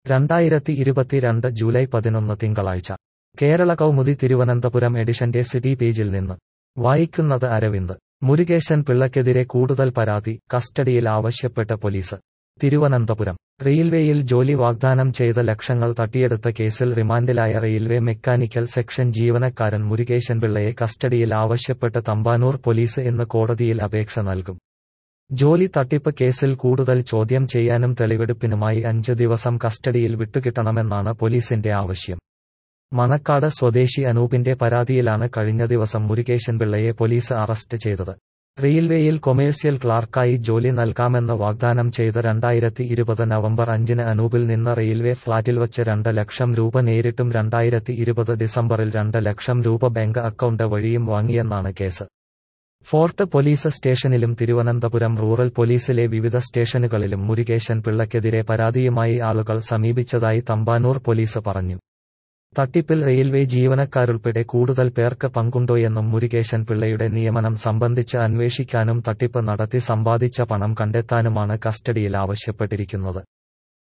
രണ്ടായിരത്തി ഇരുപത്തിരണ്ട് ജൂലൈ പതിനൊന്ന് തിങ്കളാഴ്ച കേരള കൗമുദി തിരുവനന്തപുരം എഡിഷന്റെ സിറ്റി പേജിൽ നിന്ന് വായിക്കുന്നത് അരവിന്ദ് മുരുകേശൻ പിള്ളയ്ക്കെതിരെ കൂടുതൽ പരാതി കസ്റ്റഡിയിൽ ആവശ്യപ്പെട്ട പോലീസ് തിരുവനന്തപുരം റെയിൽവേയിൽ ജോലി വാഗ്ദാനം ചെയ്ത ലക്ഷങ്ങൾ തട്ടിയെടുത്ത കേസിൽ റിമാൻഡിലായ റെയിൽവേ മെക്കാനിക്കൽ സെക്ഷൻ ജീവനക്കാരൻ മുരുകേശൻ പിള്ളയെ കസ്റ്റഡിയിൽ ആവശ്യപ്പെട്ട് തമ്പാനൂർ പോലീസ് ഇന്ന് കോടതിയിൽ അപേക്ഷ നൽകും ജോലി തട്ടിപ്പ് കേസിൽ കൂടുതൽ ചോദ്യം ചെയ്യാനും തെളിവെടുപ്പിനുമായി അഞ്ച് ദിവസം കസ്റ്റഡിയിൽ വിട്ടുകിട്ടണമെന്നാണ് പോലീസിന്റെ ആവശ്യം മണക്കാട് സ്വദേശി അനൂപിന്റെ പരാതിയിലാണ് കഴിഞ്ഞ ദിവസം മുരുകേശൻ പിള്ളയെ പോലീസ് അറസ്റ്റ് ചെയ്തത് റെയിൽവേയിൽ കൊമേഴ്സ്യൽ ക്ലാർക്കായി ജോലി നൽകാമെന്ന് വാഗ്ദാനം ചെയ്ത രണ്ടായിരത്തി ഇരുപത് നവംബർ അഞ്ചിന് അനൂപിൽ നിന്ന് റെയിൽവേ ഫ്ളാറ്റിൽ വച്ച് രണ്ട് ലക്ഷം രൂപ നേരിട്ടും രണ്ടായിരത്തി ഇരുപത് ഡിസംബറിൽ രണ്ട് ലക്ഷം രൂപ ബാങ്ക് അക്കൗണ്ട് വഴിയും വാങ്ങിയെന്നാണ് കേസ് ഫോർട്ട് പോലീസ് സ്റ്റേഷനിലും തിരുവനന്തപുരം റൂറൽ പോലീസിലെ വിവിധ സ്റ്റേഷനുകളിലും മുരുകേശൻ പിള്ളയ്ക്കെതിരെ പരാതിയുമായി ആളുകൾ സമീപിച്ചതായി തമ്പാനൂർ പോലീസ് പറഞ്ഞു തട്ടിപ്പിൽ റെയിൽവേ ജീവനക്കാരുൾപ്പെടെ കൂടുതൽ പേർക്ക് പങ്കുണ്ടോയെന്നും മുരുകേശൻ പിള്ളയുടെ നിയമനം സംബന്ധിച്ച് അന്വേഷിക്കാനും തട്ടിപ്പ് നടത്തി സമ്പാദിച്ച പണം കണ്ടെത്താനുമാണ് കസ്റ്റഡിയിൽ ആവശ്യപ്പെട്ടിരിക്കുന്നത്